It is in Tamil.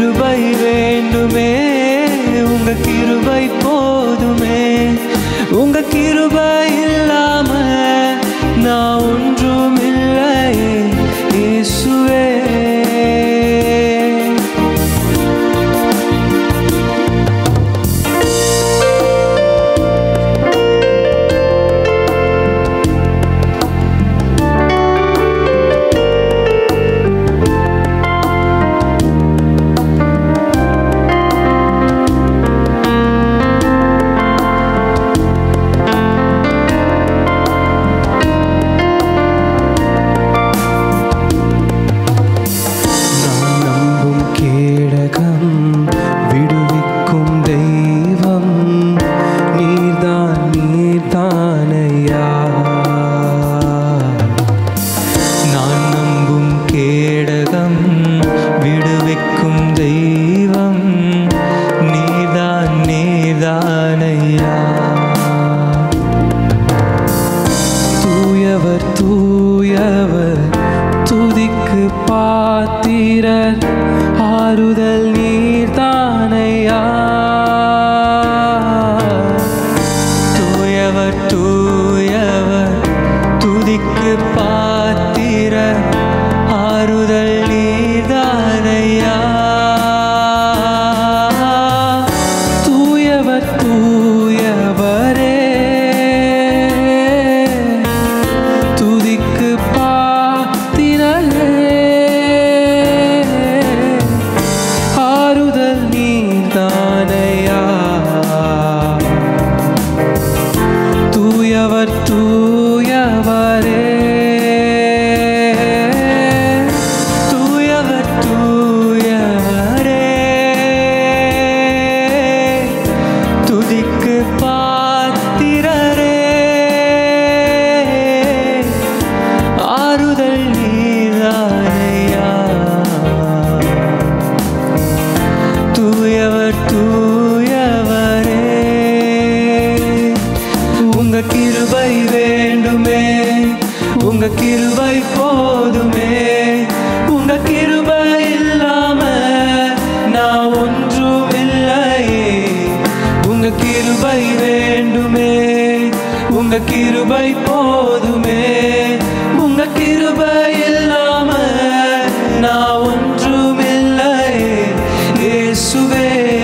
கிருபை வேண்டுமே உங்க கிருபை போதுமே உங்க கிருபை இல்லாம நான் ஒன்றும் இல்லை இயேசுவே நான் நம்பும் கேடகம் விடுவிக்கும் தெய்வம் நீர்தான் நீர்தானையா நான் நம்பும் கேடகம் விடுவிக்கும் தெய்வம் நீர்தான் நீர்தானையா தூயவர் தூயவர் துதிக்கு பாத்திரர் ஆறுதல் நீர்தானையா தூயவர் தூயவர் துதிக்கு பாத்திரர் ஆறுதல் நீர்தானையா தூயவர் தூயவரே துதிக்கு பாத்திரரே ஆறுதல் நீதானையா தூயவர் தூயவரே தூயவர் தூயவரே துதிக்கு பாத்திரரே ஆறுதல் நீரானையா தூயவர் தூயவரே உங்க கிருபை வேண்டுமே உங்க கிருபை போதுமே உங்க கிருபை இல்லாம நான் ஒன்றும் இல்லையே உங்க கிருபை வேண்டுமே உங்க கிருபை போதுமே உங்க கிருபை இல்லாம நான் ஒன்றும் இல்லையே இயேசுவே